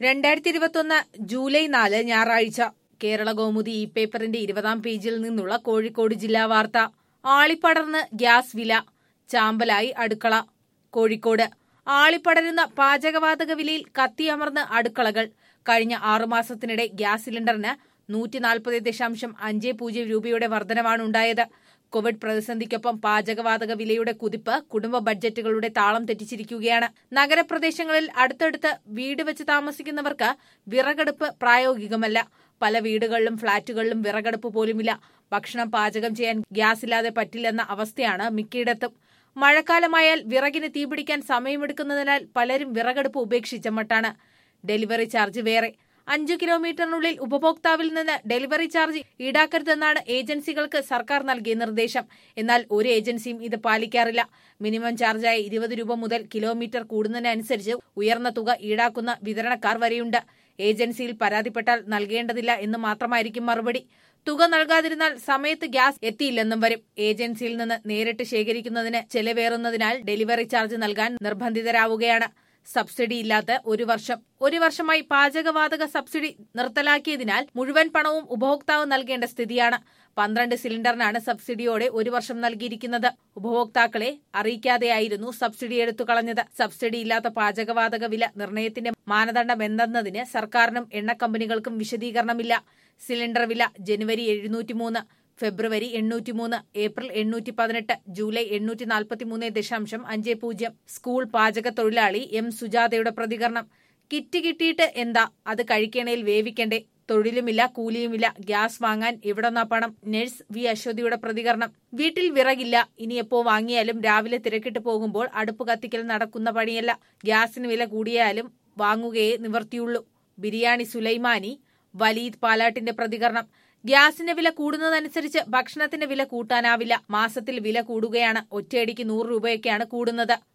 രണ്ടായിരത്തി ഇരുപത്തൊന്ന് ജൂലൈ നാല് ഞായറാഴ്ച കേരള കൗമുദി ഇ പേപ്പറിന്റെ ഇരുപതാം പേജിൽ നിന്നുള്ള കോഴിക്കോട് ജില്ലാ വാർത്ത ആളിപ്പടർന്ന് ഗ്യാസ് വില ചാമ്പലായി അടുക്കള കോഴിക്കോട് ആളിപ്പടരുന്ന പാചകവാതക വിലയിൽ കത്തിയമർന്ന് അടുക്കളകൾ കഴിഞ്ഞ ആറുമാസത്തിനിടെ ഗ്യാസ് സിലിണ്ടറിന് നൂറ്റി നാൽപ്പത് ദശാംശം അഞ്ച് പൂജ്യം രൂപയുടെ വർധനവാണ് ഉണ്ടായത് കോവിഡ് പ്രതിസന്ധിക്കൊപ്പം പാചകവാതക വിലയുടെ കുതിപ്പ് കുടുംബ ബഡ്ജറ്റുകളുടെ താളം തെറ്റിച്ചിരിക്കുകയാണ് നഗരപ്രദേശങ്ങളിൽ അടുത്തടുത്ത് വീട് വെച്ച് താമസിക്കുന്നവർക്ക് വിറകടുപ്പ് പ്രായോഗികമല്ല പല വീടുകളിലും ഫ്ളാറ്റുകളിലും വിറകടുപ്പ് പോലുമില്ല ഭക്ഷണം പാചകം ചെയ്യാൻ ഗ്യാസ് ഇല്ലാതെ പറ്റില്ലെന്ന അവസ്ഥയാണ് മിക്കയിടത്തും മഴക്കാലമായാൽ വിറകിന് തീപിടിക്കാൻ സമയമെടുക്കുന്നതിനാൽ പലരും വിറകടുപ്പ് ഉപേക്ഷിച്ച മട്ടാണ് ഡെലിവറി ചാർജ് വേറെ അഞ്ചു കിലോമീറ്ററിനുള്ളിൽ ഉപഭോക്താവിൽ നിന്ന് ഡെലിവറി ചാർജ് ഈടാക്കരുതെന്നാണ് ഏജൻസികൾക്ക് സർക്കാർ നൽകിയ നിർദ്ദേശം എന്നാൽ ഒരു ഏജൻസിയും ഇത് പാലിക്കാറില്ല മിനിമം ചാർജായ ഇരുപത് രൂപ മുതൽ കിലോമീറ്റർ കൂടുന്നതിനനുസരിച്ച് ഉയർന്ന തുക ഈടാക്കുന്ന വിതരണക്കാർ വരെയുണ്ട് ഏജൻസിയിൽ പരാതിപ്പെട്ടാൽ നൽകേണ്ടതില്ല എന്ന് മാത്രമായിരിക്കും മറുപടി തുക നൽകാതിരുന്നാൽ സമയത്ത് ഗ്യാസ് എത്തിയില്ലെന്നും വരും ഏജൻസിയിൽ നിന്ന് നേരിട്ട് ശേഖരിക്കുന്നതിന് ചെലവേറുന്നതിനാൽ ഡെലിവറി ചാർജ് നൽകാൻ നിർബന്ധിതരാവുകയാണ് സബ്സിഡി ഇല്ലാത്ത ഒരു വർഷം ഒരു വർഷമായി പാചകവാതക സബ്സിഡി നിർത്തലാക്കിയതിനാൽ മുഴുവൻ പണവും ഉപഭോക്താവ് നൽകേണ്ട സ്ഥിതിയാണ് പന്ത്രണ്ട് സിലിണ്ടറിനാണ് സബ്സിഡിയോടെ ഒരു വർഷം നൽകിയിരിക്കുന്നത് ഉപഭോക്താക്കളെ അറിയിക്കാതെയായിരുന്നു സബ്സിഡി എടുത്തു കളഞ്ഞത് സബ്സിഡി ഇല്ലാത്ത പാചകവാതക വില നിർണയത്തിന്റെ മാനദണ്ഡം എന്തെന്നതിന് സർക്കാരിനും എണ്ണ കമ്പനികൾക്കും വിശദീകരണമില്ല സിലിണ്ടർ വില ജനുവരി എഴുന്നൂറ്റിമൂന്ന് ഫെബ്രുവരി എണ്ണൂറ്റിമൂന്ന് ഏപ്രിൽ എണ്ണൂറ്റി പതിനെട്ട് ജൂലൈ എണ്ണൂറ്റി നാൽപ്പത്തിമൂന്ന് ദശാംശം അഞ്ച് പൂജ്യം സ്കൂൾ പാചക തൊഴിലാളി എം സുജാതയുടെ പ്രതികരണം കിറ്റ് കിട്ടിയിട്ട് എന്താ അത് കഴിക്കണേൽ വേവിക്കണ്ടേ തൊഴിലുമില്ല കൂലിയുമില്ല ഗ്യാസ് വാങ്ങാൻ എവിടെന്നാ പണം നഴ്സ് വി അശ്വതിയുടെ പ്രതികരണം വീട്ടിൽ വിറകില്ല ഇനി എപ്പോ വാങ്ങിയാലും രാവിലെ തിരക്കിട്ട് പോകുമ്പോൾ അടുപ്പ് കത്തിക്കൽ നടക്കുന്ന പണിയല്ല ഗ്യാസിന് വില കൂടിയാലും വാങ്ങുകയേ നിവർത്തിയുള്ളൂ ബിരിയാണി സുലൈമാനി വലീദ് പാലാട്ടിന്റെ പ്രതികരണം ഗ്യാസിന്റെ വില കൂടുന്നതനുസരിച്ച് ഭക്ഷണത്തിന്റെ വില കൂട്ടാനാവില്ല മാസത്തിൽ വില കൂടുകയാണ് ഒറ്റയടിക്ക് നൂറ് രൂപയൊക്കെയാണ് കൂടുന്നത്